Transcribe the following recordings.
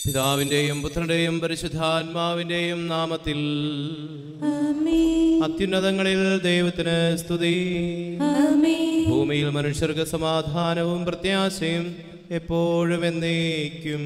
പിതാവിന്റെയും പുത്രന്റെയും പരിശുദ്ധാത്മാവിന്റെയും നാമത്തിൽ അത്യുന്നതങ്ങളിൽ ദൈവത്തിന് സ്തുതി ഭൂമിയിൽ മനുഷ്യർക്ക് സമാധാനവും പ്രത്യാശയും എപ്പോഴും എന്നേക്കും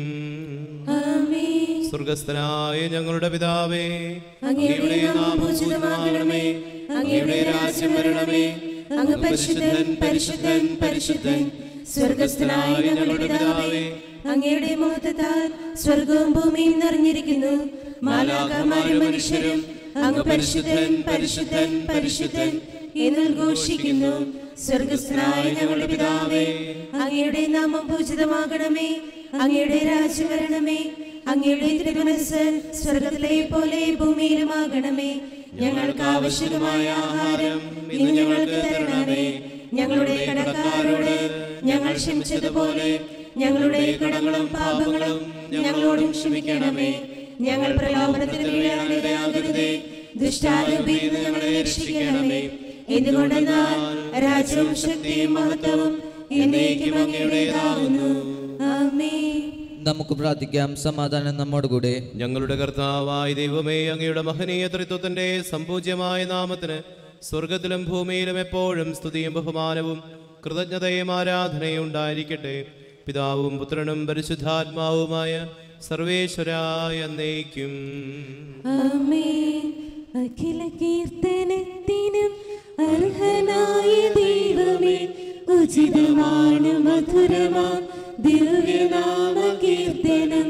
സ്വർഗസ്ഥനായ ഞങ്ങളുടെ പിതാവേ അങ്ങയുടെ നാമം പൂജിതമാകണമേ അങ്ങയുടെ രാജ്യം വരണമേ അങ്ങ് പരിശുദ്ധൻ പരിശുദ്ധൻ പരിശുദ്ധൻ സ്വർഗസ്ഥനായ ഞങ്ങളുടെ പിതാവേ അങ്ങയുടെ മുഖത്താൽ സ്വർഗവും ഭൂമിയും നിറഞ്ഞിരിക്കുന്നു മാലാഖമാരും മനുഷ്യരും അങ്ങ് പരിശുദ്ധൻ പരിശുദ്ധൻ പരിശുദ്ധൻ എന്ന് ഘോഷിക്കുന്നു സ്വർഗസ്ഥനായ ഞങ്ങളുടെ പിതാവേ അങ്ങയുടെ നാമം പൂജിതമാകണമേ അങ്ങയുടെ രാജ്യം വരണമേ അങ്ങയുടെ തിരുമനസ് സ്വർഗത്തിലെ പോലെ ഭൂമിയിലുമാകണമേ ഞങ്ങൾക്ക് ആവശ്യമായ ആഹാരം ഇന്ന് ഞങ്ങൾക്ക് തരണമേ ഞങ്ങളുടെ കടക്കാരോട് ഞങ്ങൾ ക്ഷമിച്ചതുപോലെ ഞങ്ങളുടെ കടങ്ങളും പാപങ്ങളും ഞങ്ങളോടും ക്ഷമിക്കണമേ ഞങ്ങൾ പ്രലോഭനത്തിന് വീഴാനിടയാകരുതേ ദുഷ്ടാരൂപിയിൽ നിന്ന് ഞങ്ങളെ രക്ഷിക്കണമേ എന്തുകൊണ്ടെന്നാൽ രാജ്യവും ശക്തിയും മഹത്വവും എന്നേക്കും അങ്ങയുടേതാകുന്നു ആമേ നമുക്ക് പ്രാർത്ഥിക്കാം സമാധാനം നമ്മോട് കൂടെ ഞങ്ങളുടെ കർത്താവായ ദൈവമേ അങ്ങയുടെ മഹനീയ തൃത്വത്തിന്റെ സമ്പൂജ്യമായ നാമത്തിന് സ്വർഗത്തിലും ഭൂമിയിലും എപ്പോഴും സ്തുതിയും ബഹുമാനവും കൃതജ്ഞതയും ആരാധനയും ഉണ്ടായിരിക്കട്ടെ പിതാവും പുത്രനും പരിശുദ്ധാത്മാവുമായ സർവേശ്വരായ എന്നേക്കും ആമേ അഖില കീർത്തനത്തിനും അർഹനായ ദൈവമേ ഉചിതമാണ് മധുരമാം ദിവ്യനാമ കീർത്തനം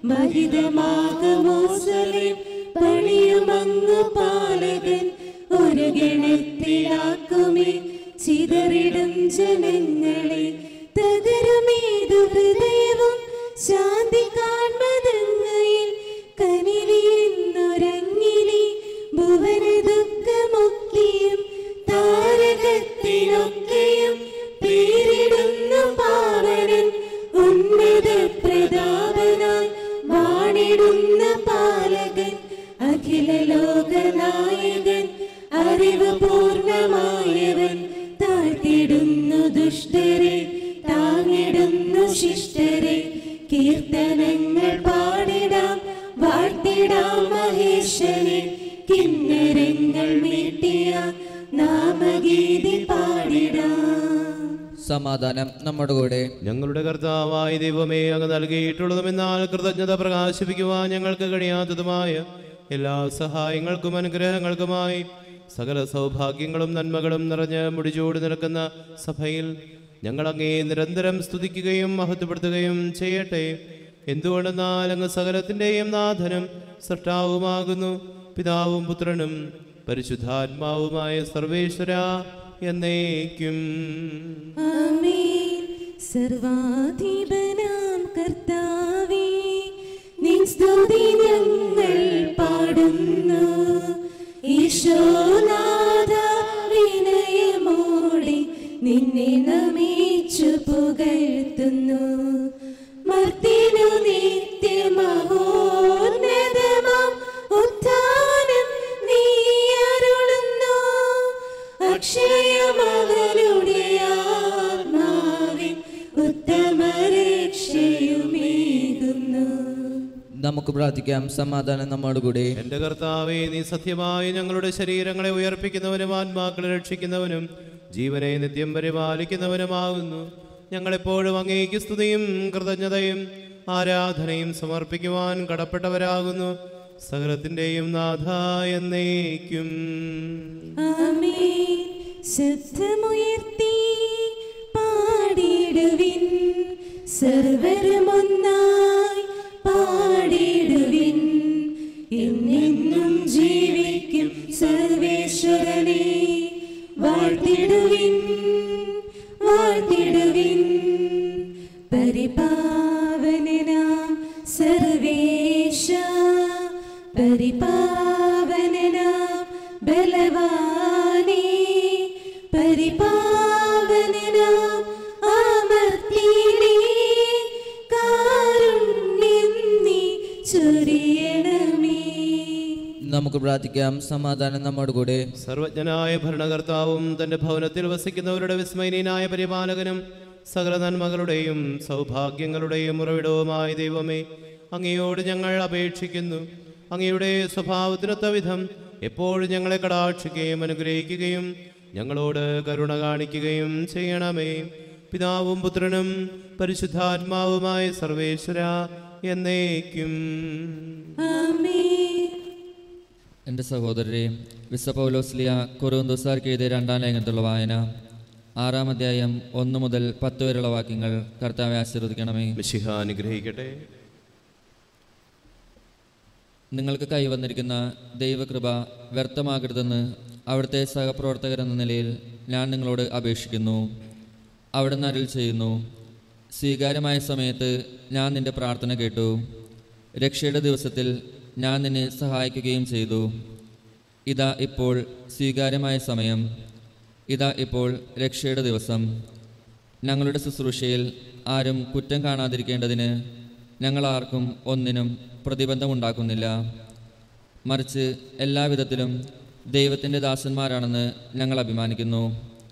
മഹിതമാകമോസലിം പണിയുമങ്ങു പാലകൻ ഒരു ഗണത്തിലാക്കുമേ ചിതറിടും ജനങ്ങളെ തകരുമേതു ഹൃദയവും ശാന്തി കാൺമതങ്ങയിൽ കനിലിയെന്നൊരങ്ങിലി ഭുവന ദുഃഖമൊക്കെയും താരകത്തിനൊക്കെയും പേരിടുന്നു പാവനൻ ഉന്നത പ്രതാപനാൽ വാണിടുന്ന പാലകൻ അഖില ലോകനായകൻ അറിവ് പൂർണ്ണമായവൻ താഴ്ത്തിടുന്നു ദുഷ്ടരെ താങ്ങിടുന്നു ശിഷ്ടരെ കീർത്തനങ്ങൾ പാടിടാം വാഴ്ത്തിടാം മഹേശ്വരെ കിന്നരങ്ങൾ മീട്ടിയ നാമഗീതി പാടിടാം സമാധാനം നമ്മുടെ കൂടെ ഞങ്ങളുടെ കർത്താവായ ദൈവമേ അങ്ങ് നൽകിയിട്ടുള്ളതും എന്നാൽ കൃതജ്ഞത പ്രകാശിപ്പിക്കുവാൻ ഞങ്ങൾക്ക് കഴിയാത്തതുമായ എല്ലാ സഹായങ്ങൾക്കും അനുഗ്രഹങ്ങൾക്കുമായി സകല സൗഭാഗ്യങ്ങളും നന്മകളും നിറഞ്ഞ് മുടിചൂടി നിൽക്കുന്ന സഭയിൽ ഞങ്ങൾ അങ്ങേ നിരന്തരം സ്തുതിക്കുകയും മഹത്വപ്പെടുത്തുകയും ചെയ്യട്ടെ എന്തുകൊണ്ടെന്നാൽ അങ്ങ് സകലത്തിൻ്റെയും നാഥനും സൃഷ്ടാവുമാകുന്നു പിതാവും പുത്രനും പരിശുദ്ധാത്മാവുമായ സർവേശ്വര എന്നേക്കും ആമേൻ സർവാധിപനാം കർത്താവേ നിൻ സ്തുതി ഞങ്ങൾ പാടുന്നു ഈശോനാഥ വിനയമോടെ നിന്നെ നമിച്ചു പുകഴ്ത്തുന്നു മർത്തിനു നിത്യമഹോന്നതമാം ഉത്ഥാനം നീ അരുളുന്നു അക്ഷയമവരുടെ ആത്മാവിൻ ഉത്തമരക്ഷയുമേകുന്നു നമുക്ക് പ്രാർത്ഥിക്കാം സമാധാനം നമ്മോട് കൂടെ എന്റെ കർത്താവെ നീ സത്യമായി ഞങ്ങളുടെ ശരീരങ്ങളെ ഉയർപ്പിക്കുന്നവനും ആത്മാക്കളെ രക്ഷിക്കുന്നവനും ജീവനെ നിത്യം പരിപാലിക്കുന്നവനുമാകുന്നു ഞങ്ങളെപ്പോഴും അങ്ങേക്ക് സ്തുതിയും കൃതജ്ഞതയും ആരാധനയും സമർപ്പിക്കുവാൻ കടപ്പെട്ടവരാകുന്നു സകലത്തിന്റെയും നാഥ എന്നേക്കും ആമേൻ ശബ്ദമുയർത്തി പാടിടുവിൻ സർവരുമൊന്നായി പാടിടുവിൻ എന്നെന്നും ജീവിക്കും സർവേശ്വരനെ വാഴ്ത്തിടുവിൻ വാഴ്ത്തിടുവിൻ പരിപാവനനാം സർവേശ പരിപാവനനാം ബലവാനേ പരിപാവനനാം അമർത്തിനേ കാരുണ്യം നീ ചൊരിയണമേ നമുക്ക് പ്രാർത്ഥിക്കാം സമാധാനം നമ്മോട് കൂടെ സർവജ്ഞനായ ഭരണകർത്താവും തന്റെ ഭവനത്തിൽ വസിക്കുന്നവരുടെ വിസ്മയനീയനായ പരിപാലകനും സകല നന്മകളുടെയും സൗഭാഗ്യങ്ങളുടെയും ഉറവിടവുമായ ദൈവമേ അങ്ങയോട് ഞങ്ങൾ അപേക്ഷിക്കുന്നു അങ്ങയുടെ സ്വഭാവത്തിനൊത്ത വിധം എപ്പോഴും ഞങ്ങളെ കടാക്ഷിക്കുകയും അനുഗ്രഹിക്കുകയും ഞങ്ങളോട് കരുണ കാണിക്കുകയും ചെയ്യണമേ പിതാവും പുത്രനും പരിശുദ്ധാത്മാവുമായ സർവേശ്വര എന്നേക്കും ആമേൻ എൻ്റെ സഹോദരരെ വിശ പൗലോസ്ലിയ കൊറോന്തോസാർക്ക് എഴുതിയ രണ്ടാം ലേഖനത്തിലുള്ള വായന ആറാം അധ്യായം ഒന്ന് മുതൽ പത്ത് വരെയുള്ള വാക്യങ്ങൾ കർത്താവെ ആശീർവദിക്കണമേ മിശിഹ അനുഗ്രഹിക്കട്ടെ നിങ്ങൾക്ക് കൈവന്നിരിക്കുന്ന ദൈവകൃപ വ്യർത്ഥമാകരുതെന്ന് അവിടുത്തെ സഹപ്രവർത്തകരെന്ന നിലയിൽ ഞാൻ നിങ്ങളോട് അപേക്ഷിക്കുന്നു അവിടുന്ന് അരുൾ ചെയ്യുന്നു സ്വീകാര്യമായ സമയത്ത് ഞാൻ നിന്റെ പ്രാർത്ഥന കേട്ടു രക്ഷയുടെ ദിവസത്തിൽ ഞാൻ നിന്നെ സഹായിക്കുകയും ചെയ്തു ഇതാ ഇപ്പോൾ സ്വീകാര്യമായ സമയം ഇതാ ഇപ്പോൾ രക്ഷയുടെ ദിവസം ഞങ്ങളുടെ ശുശ്രൂഷയിൽ ആരും കുറ്റം കാണാതിരിക്കേണ്ടതിന് ഞങ്ങൾ ആർക്കും ഒന്നിനും പ്രതിബന്ധമുണ്ടാക്കുന്നില്ല മറിച്ച് എല്ലാവിധത്തിലും ദൈവത്തിൻ്റെ ദാസന്മാരാണെന്ന് ഞങ്ങൾ അഭിമാനിക്കുന്നു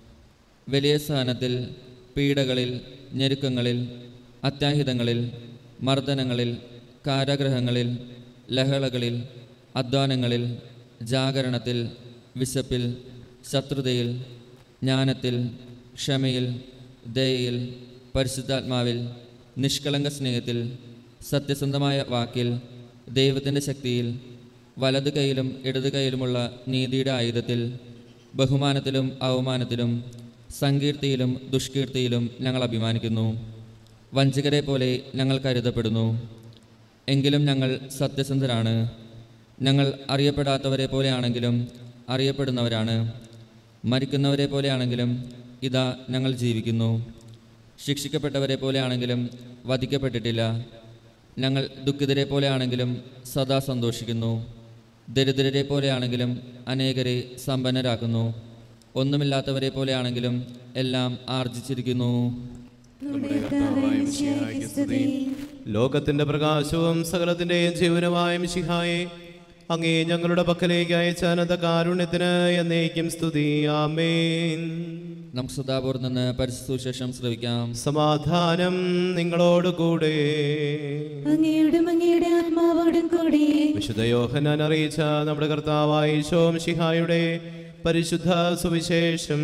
വലിയ സഹനത്തിൽ പീഡകളിൽ ഞെരുക്കങ്ങളിൽ അത്യാഹിതങ്ങളിൽ മർദ്ദനങ്ങളിൽ കാരാഗ്രഹങ്ങളിൽ ലഹളകളിൽ അധ്വാനങ്ങളിൽ ജാഗരണത്തിൽ വിശപ്പിൽ ശത്രുതയിൽ ജ്ഞാനത്തിൽ ക്ഷമയിൽ ദയയിൽ പരിശുദ്ധാത്മാവിൽ നിഷ്കളങ്ക സ്നേഹത്തിൽ സത്യസന്ധമായ വാക്കിൽ ദൈവത്തിൻ്റെ ശക്തിയിൽ വലതു കൈയിലും ഇടതു കൈയിലുമുള്ള നീതിയുടെ ആയുധത്തിൽ ബഹുമാനത്തിലും അവമാനത്തിലും സങ്കീർത്തിയിലും ദുഷ്കീർത്തിയിലും ഞങ്ങൾ അഭിമാനിക്കുന്നു വഞ്ചകരെ പോലെ ഞങ്ങൾ കരുതപ്പെടുന്നു എങ്കിലും ഞങ്ങൾ സത്യസന്ധരാണ് ഞങ്ങൾ അറിയപ്പെടാത്തവരെ പോലെയാണെങ്കിലും അറിയപ്പെടുന്നവരാണ് മരിക്കുന്നവരെ പോലെയാണെങ്കിലും ഇതാ ഞങ്ങൾ ജീവിക്കുന്നു ശിക്ഷിക്കപ്പെട്ടവരെ പോലെയാണെങ്കിലും വധിക്കപ്പെട്ടിട്ടില്ല ഞങ്ങൾ ദുഃഖിതരെ പോലെയാണെങ്കിലും സദാ സന്തോഷിക്കുന്നു ദരിദ്രരെ പോലെയാണെങ്കിലും അനേകരെ സമ്പന്നരാക്കുന്നു ഒന്നുമില്ലാത്തവരെ പോലെയാണെങ്കിലും എല്ലാം ആർജിച്ചിരിക്കുന്നു നമ്മുടെ കർത്താവായ മിശിഹായ്ക്ക് സ്തുതി ലോകത്തിന്റെ പ്രകാശവും സകലത്തിന്റെയും ജീവനുമായ മിശിഹായെ അങ്ങേ ഞങ്ങളുടെ പക്കലേക്ക് അയച്ച അനന്ത കാരുണ്യത്തിന് എന്നേക്കും സ്തുതി ആമേൻ നമുക്ക് സദാപൂർ നിന്ന് പരിശുശേഷം ശ്രവിക്കാം സമാധാനം നിങ്ങളോടുകൂടെ അങ്ങയുടെ അങ്ങയുടെ ആത്മാവോടും കൂടി വിശുദ്ധ യോഹനാൻ അറിയിച്ച നമ്മുടെ കർത്താവായ ഈശോം ശിഹായുടെ പരിശുദ്ധ സുവിശേഷം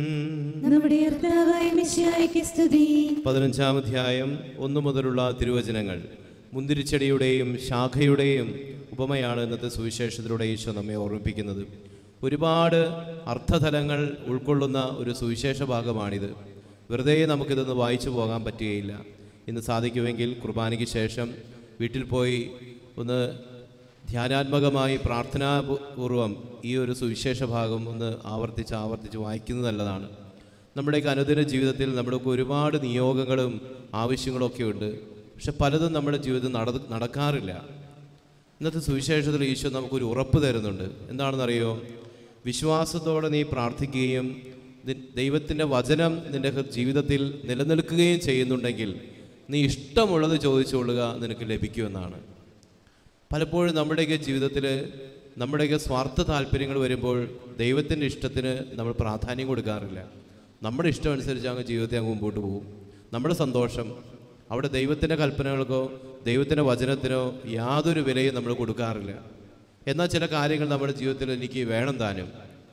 നമ്മുടെ കർത്താവായ മിശിഹായ്ക്ക് സ്തുതി പതിനഞ്ചാം അധ്യായം ഒന്നു മുതലുള്ള തിരുവചനങ്ങൾ മുന്തിരിച്ചെടിയുടെയും ശാഖയുടെയും ഉപമയാണ് ഇന്നത്തെ സുവിശേഷത്തിലൂടെ ഈശോ നമ്മെ ഓർമ്മിപ്പിക്കുന്നത് ഒരുപാട് അർത്ഥതലങ്ങൾ ഉൾക്കൊള്ളുന്ന ഒരു സുവിശേഷ ഭാഗമാണിത് വെറുതെ നമുക്കിതൊന്ന് വായിച്ചു പോകാൻ പറ്റുകയില്ല ഇന്ന് സാധിക്കുമെങ്കിൽ കുർബാനയ്ക്ക് ശേഷം വീട്ടിൽ പോയി ഒന്ന് ധ്യാനാത്മകമായി പ്രാർത്ഥനാപൂർവം ഈ ഒരു സുവിശേഷ ഭാഗം ഒന്ന് ആവർത്തിച്ച് ആവർത്തിച്ച് വായിക്കുന്നത് നല്ലതാണ് നമ്മുടെയൊക്കെ അനുദിന ജീവിതത്തിൽ നമ്മുടെയൊക്കെ ഒരുപാട് നിയോഗങ്ങളും ആവശ്യങ്ങളും ഒക്കെ ഉണ്ട് പക്ഷെ പലതും നമ്മുടെ ജീവിതത്തിൽ നട നടക്കാറില്ല ഇന്നത്തെ സുവിശേഷത്തിൽ ഈശോ നമുക്കൊരു ഉറപ്പ് തരുന്നുണ്ട് എന്താണെന്നറിയോ വിശ്വാസത്തോടെ നീ പ്രാർത്ഥിക്കുകയും നി- ദൈവത്തിൻ്റെ വചനം നിൻ്റെ ഹൃ- ജീവിതത്തിൽ നിലനിൽക്കുകയും ചെയ്യുന്നുണ്ടെങ്കിൽ നീ ഇഷ്ടമുള്ളത് ചോദിച്ചുകൊള്ളുക നിനക്ക് ലഭിക്കുമെന്നാണ് പലപ്പോഴും നമ്മുടെയൊക്കെ ജീവിതത്തിൽ നമ്മുടെയൊക്കെ സ്വാർത്ഥ താല്പര്യങ്ങൾ വരുമ്പോൾ ദൈവത്തിൻ്റെ ഇഷ്ടത്തിന് നമ്മൾ പ്രാധാന്യം കൊടുക്കാറില്ല നമ്മുടെ ഇഷ്ടം അനുസരിച്ച് അങ്ങ് ജീവിതത്തെ അങ്ങ് മുമ്പോട്ട് പോകും നമ്മുടെ സന്തോഷം അവിടെ ദൈവത്തിൻ്റെ കൽപ്പനകൾക്കോ ദൈവത്തിൻ്റെ വചനത്തിനോ യാതൊരു വിലയും നമ്മൾ കൊടുക്കാറില്ല എന്നാൽ ചില കാര്യങ്ങൾ നമ്മുടെ ജീവിതത്തിൽ എനിക്ക് വേണം താനും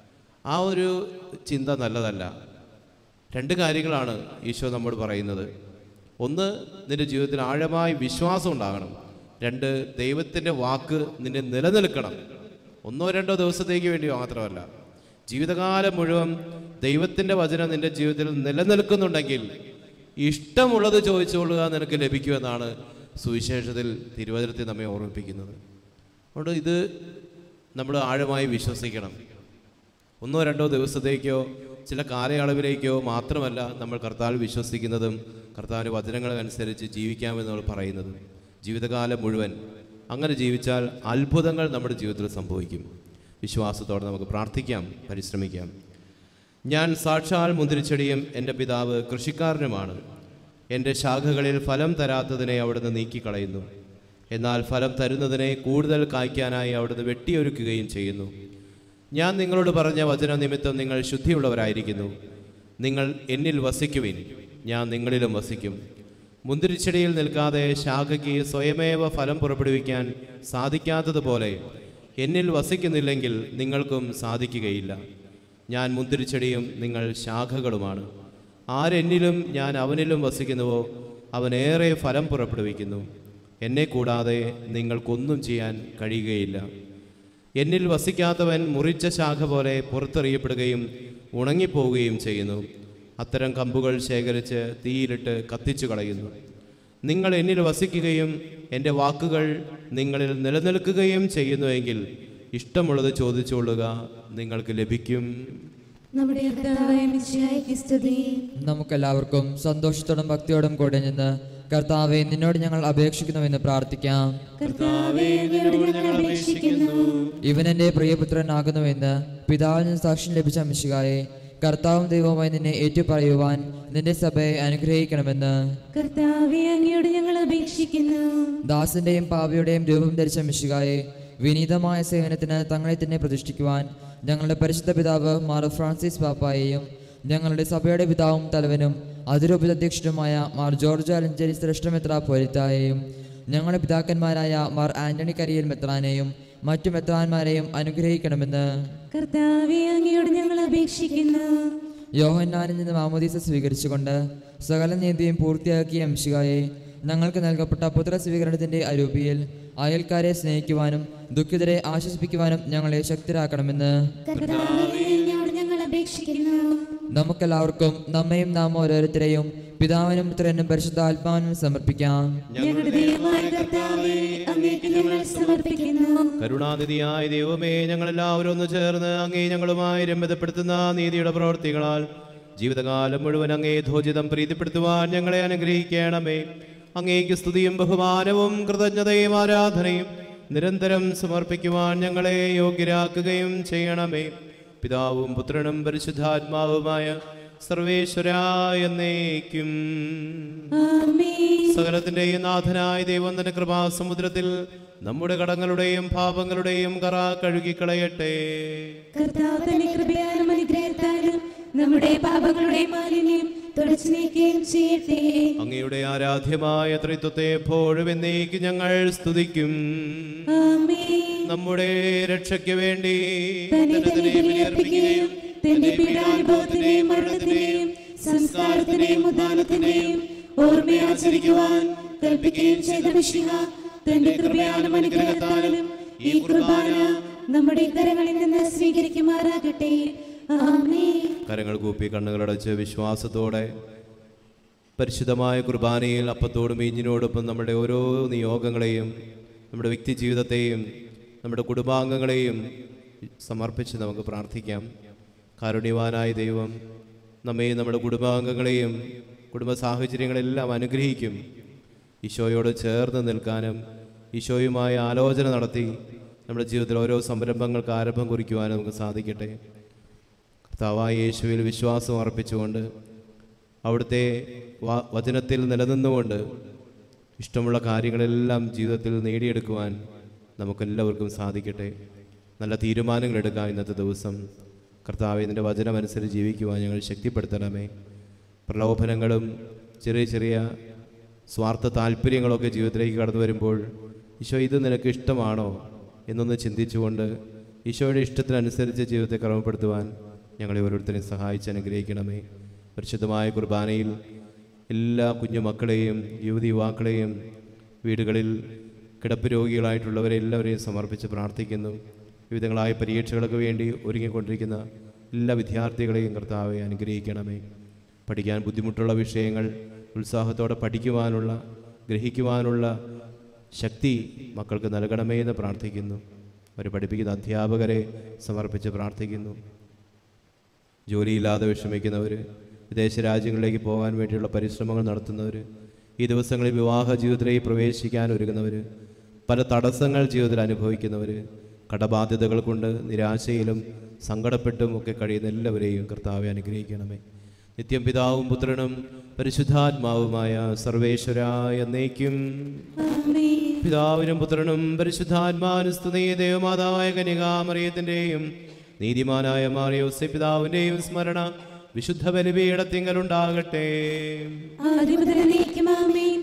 ആ ഒരു ചിന്ത നല്ലതല്ല രണ്ട് കാര്യങ്ങളാണ് ഈശോ നമ്മോട് പറയുന്നത് ഒന്ന് നിന്റെ ജീവിതത്തിൽ ആഴമായി വിശ്വാസം ഉണ്ടാകണം രണ്ട് ദൈവത്തിൻ്റെ വാക്ക് നിന്നെ നിലനിൽക്കണം ഒന്നോ രണ്ടോ ദിവസത്തേക്ക് വേണ്ടി മാത്രമല്ല ജീവിതകാലം മുഴുവൻ ദൈവത്തിൻ്റെ വചനം നിന്റെ ജീവിതത്തിൽ നിലനിൽക്കുന്നുണ്ടെങ്കിൽ ഇഷ്ടമുള്ളത് ചോദിച്ചുകൊള്ളുക നിനക്ക് ലഭിക്കുമെന്നാണ് സുവിശേഷത്തിൽ തിരുവചനത്തിൽ നമ്മെ ഓർമ്മിപ്പിക്കുന്നത് അതുകൊണ്ട് ഇത് നമ്മൾ ആഴമായി വിശ്വസിക്കണം ഒന്നോ രണ്ടോ ദിവസത്തേക്കോ ചില കാലയളവിലേക്കോ മാത്രമല്ല നമ്മൾ കർത്താവ് വിശ്വസിക്കുന്നതും കർത്താവിൻ്റെ വചനങ്ങളനുസരിച്ച് ജീവിക്കാമെന്ന് നമ്മൾ പറയുന്നത് ജീവിതകാലം മുഴുവൻ അങ്ങനെ ജീവിച്ചാൽ അത്ഭുതങ്ങൾ നമ്മുടെ ജീവിതത്തിൽ സംഭവിക്കും വിശ്വാസത്തോടെ നമുക്ക് പ്രാർത്ഥിക്കാം പരിശ്രമിക്കാം ഞാൻ സാക്ഷാൽ മുന്തിരിച്ചെടിയും എൻ്റെ പിതാവ് കൃഷിക്കാരനുമാണ് എൻ്റെ ശാഖകളിൽ ഫലം തരാത്തതിനെ അവിടുന്ന് നീക്കിക്കളയുന്നു എന്നാൽ ഫലം തരുന്നതിനെ കൂടുതൽ കായ്ക്കാനായി അവിടുന്ന് വെട്ടിയൊരുക്കുകയും ചെയ്യുന്നു ഞാൻ നിങ്ങളോട് പറഞ്ഞ വചന നിമിത്തം നിങ്ങൾ ശുദ്ധിയുള്ളവരായിരിക്കുന്നു നിങ്ങൾ എന്നിൽ വസിക്കുവിൻ ഞാൻ നിങ്ങളിലും വസിക്കും മുന്തിരിച്ചെടിയിൽ നിൽക്കാതെ ശാഖയ്ക്ക് സ്വയമേവ ഫലം പുറപ്പെടുവിക്കാൻ സാധിക്കാത്തതുപോലെ എന്നിൽ വസിക്കുന്നില്ലെങ്കിൽ നിങ്ങൾക്കും സാധിക്കുകയില്ല ഞാൻ മുന്തിരിച്ചെടിയും നിങ്ങൾ ശാഖകളുമാണ് ആരെന്നിലും ഞാൻ അവനിലും വസിക്കുന്നുവോ അവനേറെ ഫലം പുറപ്പെടുവിക്കുന്നു എന്നെ കൂടാതെ നിങ്ങൾക്കൊന്നും ചെയ്യാൻ കഴിയുകയില്ല എന്നിൽ വസിക്കാത്തവൻ മുറിച്ച ശാഖ പോലെ പുറത്തെറിയപ്പെടുകയും ഉണങ്ങിപ്പോവുകയും ചെയ്യുന്നു അത്തരം കമ്പുകൾ ശേഖരിച്ച് തീയിലിട്ട് കത്തിച്ചു കളയുന്നു നിങ്ങൾ എന്നിൽ വസിക്കുകയും എൻ്റെ വാക്കുകൾ നിങ്ങളിൽ നിലനിൽക്കുകയും ചെയ്യുന്നുവെങ്കിൽ ഇഷ്ടമുള്ളത് ചോദിച്ചുകൊള്ളുക നിങ്ങൾക്ക് ലഭിക്കും നമ്മുടെ കർത്താവായ മിശിഹായ്ക്ക് സ്തുതി നമുക്കെല്ലാവർക്കും സന്തോഷത്തോടും ഭക്തിയോടും കൂടെ നിന്ന് കർത്താവെ നിന്നോട് ഞങ്ങൾ അപേക്ഷിക്കുന്നുവെന്ന് പ്രാർത്ഥിക്കാം കർത്താവേ നിന്നോട് ഞങ്ങൾ അപേക്ഷിക്കുന്നു ഇവൻ എൻ്റെ പ്രിയപുത്രനാകുന്നുവെന്ന് പിതാവിൽ നിന്ന് സാക്ഷ്യം ലഭിച്ച മിശികായെ കർത്താവും ദൈവവുമായി നിന്നെ ഏറ്റുപറയുവാൻ നിന്റെ സഭയെ അനുഗ്രഹിക്കണമെന്ന് കർത്താവേ അങ്ങയോട് ഞങ്ങൾ അപേക്ഷിക്കുന്നു ദാസന്റെയും പാപിയുടെയും രൂപം ധരിച്ച മിശികായെ വിനീതമായ സേവനത്തിന് തങ്ങളെ തന്നെ പ്രതിഷ്ഠിക്കുവാൻ ഞങ്ങളുടെ പരിശുദ്ധ പിതാവ് മാർ ഫ്രാൻസിസ് പാപ്പായെയും ഞങ്ങളുടെ സഭയുടെ പിതാവും തലവനും അതിരൂപതധ്യക്ഷനുമായ മാർ ജോർജ് അലഞ്ചേരി ശ്രേഷ്ഠ മെത്ര പോലിത്തായെയും ഞങ്ങളുടെ പിതാക്കന്മാരായ മാർ ആന്റണി കരിയൽ മെത്രാനെയും മറ്റു മെത്രാന്മാരെയും അനുഗ്രഹിക്കണമെന്ന് കർത്താവേ അങ്ങയോട് ഞങ്ങൾ അപേക്ഷിക്കുന്നു യോഹന്നാനിൽ നിന്ന് മാമോദീസ സ്വീകരിച്ചുകൊണ്ട് സകല നീതിയും പൂർത്തിയാക്കിയ അംശികായെ ഞങ്ങൾക്ക് നൽകപ്പെട്ട പുത്ര സ്വീകരണത്തിന്റെ അരൂപിയിൽ അയൽക്കാരെ സ്നേഹിക്കുവാനും ദുഃഖിതരെ ആശ്വസിപ്പിക്കുവാനും ഞങ്ങളെ ശക്തരാക്കണമെന്ന് കർത്താവേ അങ്ങയോട് ഞങ്ങൾ അപേക്ഷിക്കുന്നു നമുക്കെല്ലാവർക്കും നമ്മയും നാം ഓരോരുത്തരെയും പിതാവിനും പുത്രനും പരിശുദ്ധാത്മാവിനും സമർപ്പിക്കാം ഞങ്ങളുടെ ദൈവമായ കർത്താവേ അങ്ങേക്ക് ഞങ്ങൾ സമർപ്പിക്കുന്നു കരുണാനിധിയായ ദൈവമേ ഞങ്ങളെല്ലാവരും ഒന്ന് ചേർന്ന് അങ്ങേ ഞങ്ങളുമായി രമ്യതപ്പെടുത്തുന്ന നീതിയുടെ പ്രവർത്തികളാൽ ജീവിതകാലം മുഴുവൻ അങ്ങേ ധോജിതം പ്രീതിപ്പെടുത്തുവാൻ ഞങ്ങളെ അനുഗ്രഹിക്കണമേ അങ്ങേക്ക് സ്തുതിയും ബഹുമാനവും കൃതജ്ഞതയും ആരാധനയും നിരന്തരം സമർപ്പിക്കുവാൻ ഞങ്ങളെ യോഗ്യരാക്കുകയും ചെയ്യണമേ പിതാവും പുത്രനും പരിശുദ്ധാത്മാവുമായ സർവേശ്വരായ എന്നേക്കും ആമേൻ സകലത്തിന്റെയും നാഥനായ ദൈവം തന്റെ കൃപാസമുദ്രത്തിൽ നമ്മുടെ കടങ്ങളുടെയും പാപങ്ങളുടെയും കറ കഴുകിക്കളയട്ടെ കർത്താവ് തന്നെ കൃപയാലും അനുഗ്രഹത്താലും നമ്മുടെ പാപങ്ങളുടെ മാലിന്യം തുടച്ചു നീക്കുകയും ചെയ്യട്ടെ അങ്ങയുടെ ആരാധ്യമായ ത്രിത്വത്തെ എപ്പോഴും എന്നേക്ക് ഞങ്ങൾ സ്തുതിക്കും ആമേൻ നമ്മുടെ രക്ഷയ്ക്ക് വേണ്ടി തന്നെ തന്നെ തന്നെ തന്നെ ബലിയർപ്പിക്കുകയും തന്റെ പീഡാനുഭവത്തിന്റെയും മരണത്തിന്റെയും സംസ്കാരത്തിന്റെയും ഉദ്ധാനത്തിന്റെയും ഓർമ്മയാചരിക്കുവാൻ കൽപ്പിക്കുകയും ചെയ്ത മിശിഹ തന്റെ കൃപയാലും അനുഗ്രഹത്താലും ഈ കുർബാന നമ്മുടെ കരങ്ങളിൽ നിന്ന് സ്വീകരിക്കുമാറാകട്ടെ ആമേൻ കരങ്ങൾ കൂപ്പി കണ്ണുകളടച്ച് വിശ്വാസത്തോടെ പരിശുദ്ധമായ കുർബാനയിൽ അപ്പത്തോടും ഈഞ്ഞിനോടൊപ്പം നമ്മുടെ ഓരോ നിയോഗങ്ങളെയും നമ്മുടെ വ്യക്തി ജീവിതത്തെയും നമ്മുടെ കുടുംബാംഗങ്ങളെയും സമർപ്പിച്ച് നമുക്ക് പ്രാർത്ഥിക്കാം കാരുണ്യവാനായ ദൈവം നമ്മെയും നമ്മുടെ കുടുംബാംഗങ്ങളെയും കുടുംബ സാഹചര്യങ്ങളെല്ലാം അനുഗ്രഹിക്കും ഈശോയോട് ചേർന്ന് നിൽക്കാനും ഈശോയുമായി ആലോചന നടത്തി നമ്മുടെ ജീവിതത്തിൽ ഓരോ സംരംഭങ്ങൾക്ക് ആരംഭം കുറിക്കുവാനും നമുക്ക് സാധിക്കട്ടെ കർത്താവായ യേശുവിൽ വിശ്വാസം അർപ്പിച്ചുകൊണ്ട് അവിടുത്തെ വ- വചനത്തിൽ നിലനിന്നുകൊണ്ട് ഇഷ്ടമുള്ള കാര്യങ്ങളെല്ലാം ജീവിതത്തിൽ നേടിയെടുക്കുവാൻ നമുക്കെല്ലാവർക്കും സാധിക്കട്ടെ നല്ല തീരുമാനങ്ങൾ എടുക്കാം ഇന്നത്തെ ദിവസം കർത്താവ് ഇതിൻ്റെ വചനമനുസരിച്ച് ജീവിക്കുവാൻ ഞങ്ങൾ ശക്തിപ്പെടുത്തണമേ പ്രലോഭനങ്ങളും ചെറിയ ചെറിയ സ്വാർത്ഥ താല്പര്യങ്ങളൊക്കെ ജീവിതത്തിലേക്ക് കടന്നു വരുമ്പോൾ ഈശോ ഇത് നിനക്ക് ഇഷ്ടമാണോ എന്നൊന്ന് ചിന്തിച്ചുകൊണ്ട് ഈശോയുടെ ഇഷ്ടത്തിനനുസരിച്ച് ജീവിതത്തെ ക്രമപ്പെടുത്തുവാൻ ഞങ്ങളെ ഓരോരുത്തരെയും സഹായിച്ച് അനുഗ്രഹിക്കണമേ പരിശുദ്ധമായ കുർബാനയിൽ എല്ലാ കുഞ്ഞുമക്കളെയും യുവതി യുവാക്കളെയും വീടുകളിൽ കിടപ്പ് രോഗികളായിട്ടുള്ളവരെ എല്ലാവരെയും സമർപ്പിച്ച് പ്രാർത്ഥിക്കുന്നു വിവിധങ്ങളായ പരീക്ഷകൾക്ക് വേണ്ടി ഒരുങ്ങിക്കൊണ്ടിരിക്കുന്ന എല്ലാ വിദ്യാർത്ഥികളെയും കർത്താവെ അനുഗ്രഹിക്കണമേ പഠിക്കാൻ ബുദ്ധിമുട്ടുള്ള വിഷയങ്ങൾ ഉത്സാഹത്തോടെ പഠിക്കുവാനുള്ള ഗ്രഹിക്കുവാനുള്ള ശക്തി മക്കൾക്ക് നൽകണമേ എന്ന് പ്രാർത്ഥിക്കുന്നു അവർ പഠിപ്പിക്കുന്ന അധ്യാപകരെ സമർപ്പിച്ച് പ്രാർത്ഥിക്കുന്നു ജോലിയില്ലാതെ വിഷമിക്കുന്നവർ വിദേശ രാജ്യങ്ങളിലേക്ക് പോകാൻ വേണ്ടിയുള്ള പരിശ്രമങ്ങൾ നടത്തുന്നവർ ഈ ദിവസങ്ങളിൽ വിവാഹ ജീവിതത്തിലേക്ക് പ്രവേശിക്കാൻ ഒരുങ്ങുന്നവർ പല തടസ്സങ്ങൾ ജീവിതത്തിൽ അനുഭവിക്കുന്നവർ കടബാധ്യതകൾ കൊണ്ട് നിരാശയിലും സങ്കടപ്പെട്ടും ഒക്കെ കഴിയുന്ന എല്ലാവരെയും കർത്താവെ അനുഗ്രഹിക്കണമേ നിത്യം പിതാവും പുത്രനും പരിശുദ്ധാത്മാവുമായ സർവേശ്വരായ എന്നേക്കും ആമേൻ പിതാവിനും പുത്രനും പരിശുദ്ധാത്മാവിനും സ്തുതി ദേവമാതാവായ കനികാമറിയത്തിന്റെയും നീതിമാനായ മാറിയോസെ പിതാവിന്റെയും സ്മരണ വിശുദ്ധ ബലിപീഠത്തിങ്കലുണ്ടാകട്ടെ ആദ്യം മുതൽ നീക്കും ആമേൻ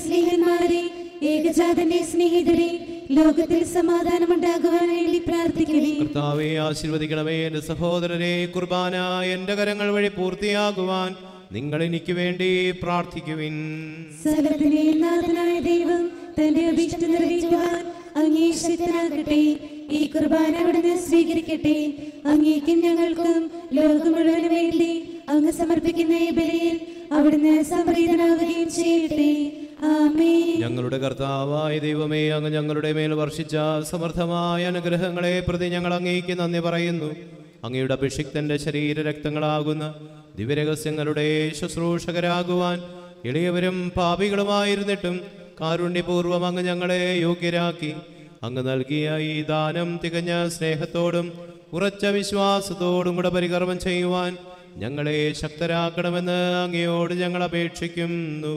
സ്നേഹന്മാരെ ഏകജാതന്റെ സ്നേഹിതരെ ലോകത്തിൽ സമാധാനമുണ്ടാകുവാൻ വേണ്ടി പ്രാർത്ഥിക്കണേ കർത്താവെ ആശീർവദിക്കണമേ എൻ്റെ സഹോദരരെ കുർബാന എൻ്റെ കരങ്ങൾ വഴി പൂർത്തിയാകുവാൻ നിങ്ങൾ എനിക്ക് വേണ്ടി പ്രാർത്ഥിക്കുവിൻ സകലത്തിന്റെ നാഥനായ ദൈവം തന്റെ അഭീഷ്ടം നിറവേറ്റുവാൻ അങ്ങേ ശക്തനാകട്ടെ ഈ കുർബാന അവിടുന്ന് സ്വീകരിക്കട്ടെ അങ്ങേക്കും ഞങ്ങൾക്കും ലോകം മുഴുവന് വേണ്ടി അങ്ങ് സമർപ്പിക്കുന്ന ഈ ബലിയിൽ അവിടുന്ന് സംപ്രീതനാവുകയും ചെയ്യട്ടെ ആമേ ഞങ്ങളുടെ കർത്താവായ ദൈവമേ അങ്ങ് ഞങ്ങളുടെ മേൽ വർഷിച്ച സമർത്ഥമായ അനുഗ്രഹങ്ങളെ പ്രതി ഞങ്ങൾ അങ്ങേക്ക് നന്ദി പറയുന്നു അങ്ങയുടെ അഭിഷിക്തന്റെ ശരീര രക്തങ്ങളാകുന്ന ദിവ്യരഹസ്യങ്ങളുടെ ശുശ്രൂഷകരാകുവാൻ എളിയവരും പാപികളുമായിരുന്നിട്ടും കാരുണ്യപൂർവ്വം അങ്ങ് ഞങ്ങളെ യോഗ്യരാക്കി അങ്ങ് നൽകിയ ഈ ദാനം തികഞ്ഞ സ്നേഹത്തോടും ഉറച്ച വിശ്വാസത്തോടും കൂടെ പരികർമ്മം ചെയ്യുവാൻ ഞങ്ങളെ ശക്തരാക്കണമെന്ന് അങ്ങയോട് ഞങ്ങൾ അപേക്ഷിക്കുന്നു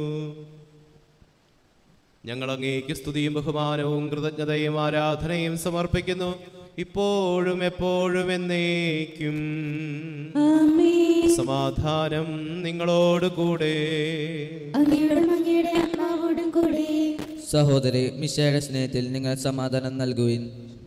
ഞങ്ങൾ അങ്ങേക്ക് സ്തുതിയും ബഹുമാനവും കൃതജ്ഞതയും ആരാധനയും സമർപ്പിക്കുന്നു ഇപ്പോഴും എപ്പോഴും എന്നേക്കും ആമേ സമാധാനം നിങ്ങളോട് കൂടെ അങ്ങയോടും അങ്ങയുടെ ആത്മാവോടും കൂടെ സഹോദരി മിശയുടെ സ്നേഹത്തിൽ നിങ്ങൾ സമാധാനം നൽകുവിൻ